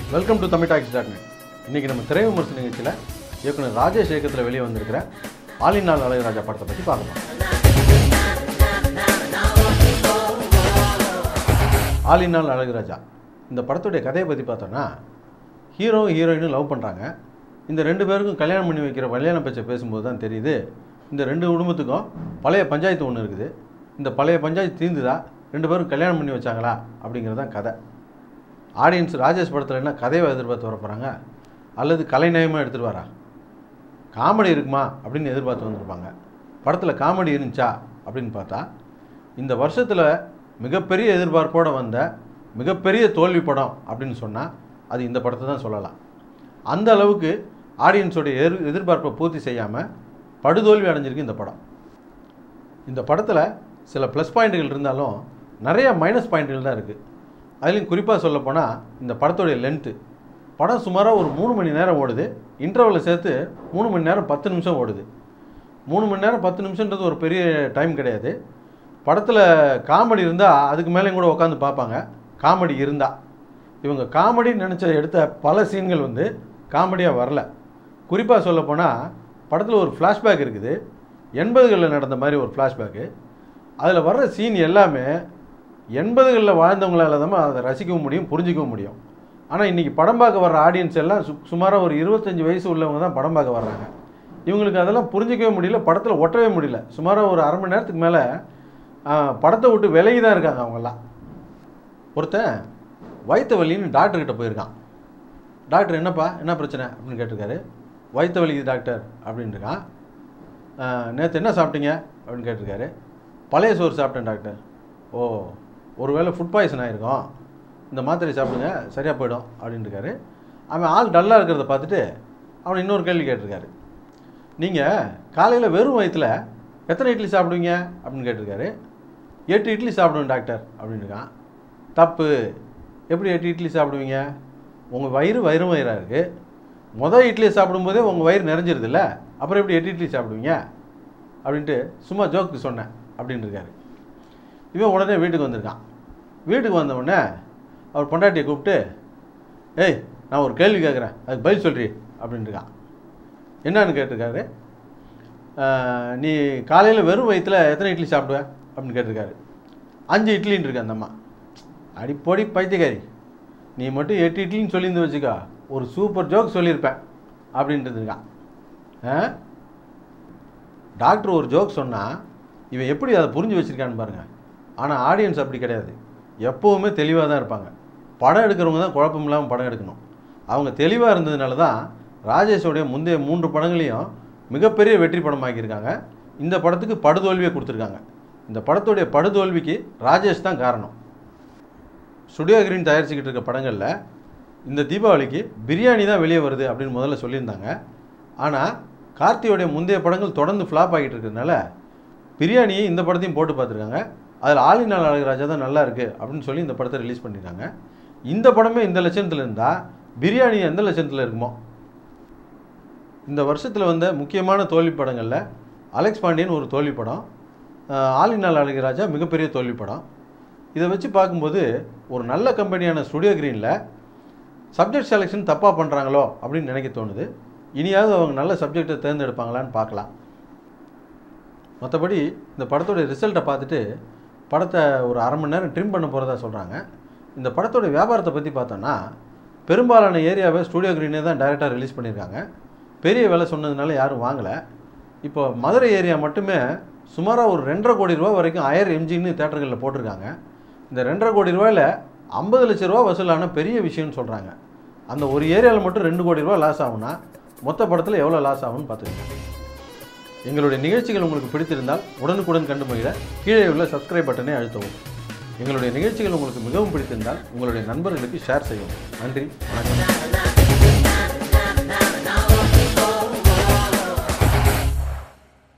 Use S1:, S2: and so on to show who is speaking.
S1: welcome to Tamil talks dot net இன்றைக்கி நம்ம திரை விமர்சன நிகழ்ச்சியில் இயக்குனர் ராஜேஷ் இயக்கத்தில் வெளியே வந்திருக்கிற ஆலினால் அழகராஜா படத்தை பற்றி பார்க்கலாம் ஆலினால் அழகுராஜா இந்த படத்துடைய கதையை பற்றி பார்த்தோன்னா ஹீரோ ஹீரோயினும் லவ் பண்ணுறாங்க இந்த ரெண்டு பேருக்கும் கல்யாணம் பண்ணி வைக்கிற கல்யாண பேச்சை பேசும்போது தான் தெரியுது இந்த ரெண்டு குடும்பத்துக்கும் பழைய பஞ்சாயத்து ஒன்று இருக்குது இந்த பழைய பஞ்சாயத்து தீர்ந்துதா ரெண்டு பேரும் கல்யாணம் பண்ணி வச்சாங்களா அப்படிங்கிறது தான் கதை ஆடியன்ஸ் ராஜேஷ் படத்தில் என்ன கதையை எதிர்பார்த்து வர போகிறாங்க அல்லது கலைநயமாக எடுத்துகிட்டு வரா காமெடி இருக்குமா அப்படின்னு எதிர்பார்த்து வந்திருப்பாங்க படத்தில் காமெடி இருந்துச்சா அப்படின்னு பார்த்தா இந்த வருஷத்தில் மிகப்பெரிய எதிர்பார்ப்போடு வந்த மிகப்பெரிய தோல்வி படம் அப்படின்னு சொன்னால் அது இந்த படத்தை தான் சொல்லலாம் அந்த அளவுக்கு ஆடியன்ஸோடைய எதிர் எதிர்பார்ப்பை பூர்த்தி செய்யாமல் படுதோல்வி அடைஞ்சிருக்கு இந்த படம் இந்த படத்தில் சில ப்ளஸ் பாயிண்ட்டுகள் இருந்தாலும் நிறைய மைனஸ் பாயிண்ட்டுகள் தான் இருக்குது அதுலேயும் குறிப்பாக சொல்லப்போனால் இந்த படத்துடைய லென்த்து படம் சுமாராக ஒரு மூணு மணி நேரம் ஓடுது இன்டர்வலில் சேர்த்து மூணு மணி நேரம் பத்து நிமிஷம் ஓடுது மூணு மணி நேரம் பத்து நிமிஷன்றது ஒரு பெரிய டைம் கிடையாது படத்தில் காமெடி இருந்தால் அதுக்கு மேலேயும் கூட உட்காந்து பார்ப்பாங்க காமெடி இருந்தால் இவங்க காமெடின்னு நினச்ச எடுத்த பல சீன்கள் வந்து காமெடியாக வரல குறிப்பாக சொல்லப்போனால் படத்தில் ஒரு ஃப்ளாஷ்பேக் இருக்குது எண்பதுகளில் நடந்த மாதிரி ஒரு ஃப்ளாஷ்பேக்கு அதில் வர்ற சீன் எல்லாமே எண்பதுகளில் வாழ்ந்தவங்களால தான் அதை ரசிக்கவும் முடியும் புரிஞ்சிக்கவும் முடியும் ஆனால் இன்றைக்கி படம் பார்க்க வர்ற ஆடியன்ஸ் எல்லாம் சு சுமாராக ஒரு இருபத்தஞ்சி வயசு உள்ளவங்க தான் படம் பார்க்க வர்றாங்க இவங்களுக்கு அதெல்லாம் புரிஞ்சிக்கவே முடியல படத்தில் ஒட்டவே முடியல சுமாராக ஒரு அரை மணி நேரத்துக்கு மேலே படத்தை விட்டு விலகி தான் இருக்காங்க அவங்கெல்லாம் ஒருத்தன் வயிற்று வலின்னு டாக்டர்கிட்ட போயிருக்கான் டாக்டர் என்னப்பா என்ன பிரச்சனை அப்படின்னு கேட்டிருக்காரு வயிற்று வலிக்குது டாக்டர் அப்படின்னு இருக்கான் நேற்று என்ன சாப்பிட்டீங்க அப்படின்னு கேட்டிருக்காரு பழைய சோறு சாப்பிட்டேன் டாக்டர் ஓ ஒருவேளை ஃபுட் பாய்சன் ஆகிருக்கும் இந்த மாத்திரை சாப்பிடுங்க சரியாக போயிடும் அப்படின்னு இருக்காரு அவன் ஆள் டல்லாக இருக்கிறத பார்த்துட்டு அவன் இன்னொரு கேள்வி கேட்டிருக்காரு நீங்கள் காலையில் வெறும் வயிற்றில் எத்தனை இட்லி சாப்பிடுவீங்க அப்படின்னு கேட்டிருக்காரு எட்டு இட்லி சாப்பிடுவேன் டாக்டர் அப்படின்னு இருக்கான் தப்பு எப்படி எட்டு இட்லி சாப்பிடுவீங்க உங்கள் வயிறு வயிறு வயிறாக இருக்குது மொதல் இட்லியை சாப்பிடும்போதே உங்கள் வயிறு நிறைஞ்சிருதுல்ல அப்புறம் எப்படி எட்டு இட்லி சாப்பிடுவீங்க அப்படின்ட்டு சும்மா ஜோக்கு சொன்னேன் அப்படின்னு இருக்காரு இவன் உடனே வீட்டுக்கு வந்திருக்கான் வீட்டுக்கு வந்த உடனே அவர் பொண்டாட்டியை கூப்பிட்டு ஏய் நான் ஒரு கேள்வி கேட்குறேன் அதுக்கு பதில் சொல்றி அப்படின்னு இருக்கான் என்னன்னு கேட்டிருக்காரு "ஆஹ், நீ காலையில் வெறும் வயிற்றில் எத்தனை இட்லி சாப்பிடுவ அப்படின்னு கேட்டிருக்காரு அஞ்சு இட்லின்னு இருக்கு அந்த அம்மா அடிப்பொடி பைத்தியக்காரி நீ மட்டும் எட்டு இட்லின்னு சொல்லியிருந்து வச்சுக்கோ ஒரு சூப்பர் ஜோக் சொல்லியிருப்பேன் அப்படின்ட்டு இருக்கான் ஆ டாக்டர் ஒரு ஜோக் சொன்னால் இவன் எப்படி அதை புரிஞ்சு வச்சிருக்கான்னு பாருங்கள் ஆனால் ஆடியன்ஸ் அப்படி கிடையாது எப்போவுமே தெளிவாக தான் இருப்பாங்க படம் எடுக்கிறவங்க தான் குழப்பம் இல்லாமல் படம் எடுக்கணும் அவங்க தெளிவாக இருந்ததுனால தான் ராஜேஷோடைய முந்தைய மூன்று படங்களையும் மிகப்பெரிய வெற்றி படமாக்கியிருக்காங்க இந்த படத்துக்கு படுதோல்வியை கொடுத்துருக்காங்க இந்த படத்துடைய படுதோல்விக்கு ராஜேஷ் தான் காரணம் ஸ்டுடியோ கிரீன் தயாரிச்சுக்கிட்டு இருக்க படங்களில் இந்த தீபாவளிக்கு பிரியாணி தான் வெளியே வருது அப்படின்னு முதல்ல சொல்லியிருந்தாங்க ஆனால் கார்த்தியோடைய முந்தைய படங்கள் தொடர்ந்து ஃப்ளாப் ஆகிட்டு இருக்கிறதுனால பிரியாணியை இந்த படத்தையும் போட்டு பார்த்துருக்காங்க அதில் ஆளினால் அழகராஜா தான் நல்லா இருக்குது அப்படின்னு சொல்லி இந்த படத்தை ரிலீஸ் பண்ணியிருக்காங்க இந்த படமே இந்த லட்சணத்தில் இருந்தால் பிரியாணி எந்த லட்சணத்தில் இருக்குமோ இந்த வருஷத்தில் வந்த முக்கியமான தோல்வி படங்களில் அலெக்ஸ் பாண்டியன் ஒரு தோல்வி படம் ஆஹ் ஆலினால் அழகராஜா மிகப்பெரிய தோல்வி படம் இதை வச்சு பார்க்கும்போது ஒரு நல்ல கம்பெனியான ஸ்டுடியோ கிரீனில் சப்ஜெக்ட் செலெக்ஷன் தப்பாக பண்ணுறாங்களோ அப்படின்னு நினைக்க தோணுது இனியாவது அவங்க நல்ல சப்ஜெக்டை தேர்ந்தெடுப்பாங்களான்னு பார்க்கலாம் மற்றபடி இந்த படத்தோட ரிசல்ட்டை பார்த்துட்டு படத்தை ஒரு அரை மணி நேரம் ட்ரிம் பண்ண போகிறதா சொல்கிறாங்க இந்த படத்தோட வியாபாரத்தை பற்றி பார்த்தோன்னா பெரும்பாலான ஏரியாவை ஸ்டூடியோ கிரீனே தான் டைரெக்டாக ரிலீஸ் பண்ணியிருக்காங்க பெரிய விலை சொன்னதுனால யாரும் வாங்கலை இப்போ மதுரை ஏரியா மட்டுமே சுமாராக ஒரு ரெண்டரை கோடி ரூபா வரைக்கும் அயர் எம்ஜின்னு தேட்டர்களில் போட்டிருக்காங்க இந்த ரெண்டரை கோடி ரூபாயில் ஐம்பது லட்ச ரூபா வசூலான பெரிய விஷயம்னு சொல்கிறாங்க அந்த ஒரு ஏரியாவில் மட்டும் ரெண்டு கோடி ரூபா லாஸ் ஆகும்னா மொத்த படத்தில் எவ்வளோ லாஸ் ஆகும்னு பார்த்துக்கோங்க எங்களுடைய நிகழ்ச்சிகள் உங்களுக்கு பிடித்திருந்தால் உடனுக்குடன் கண்டு மகிழ கீழே உள்ள சப்ஸ்கிரைப் பட்டனை அழுத்தவும் எங்களுடைய நிகழ்ச்சிகள் உங்களுக்கு மிகவும் பிடித்திருந்தால் உங்களுடைய நண்பர்களுக்கு ஷேர் செய்யவும் நன்றி வணக்கம்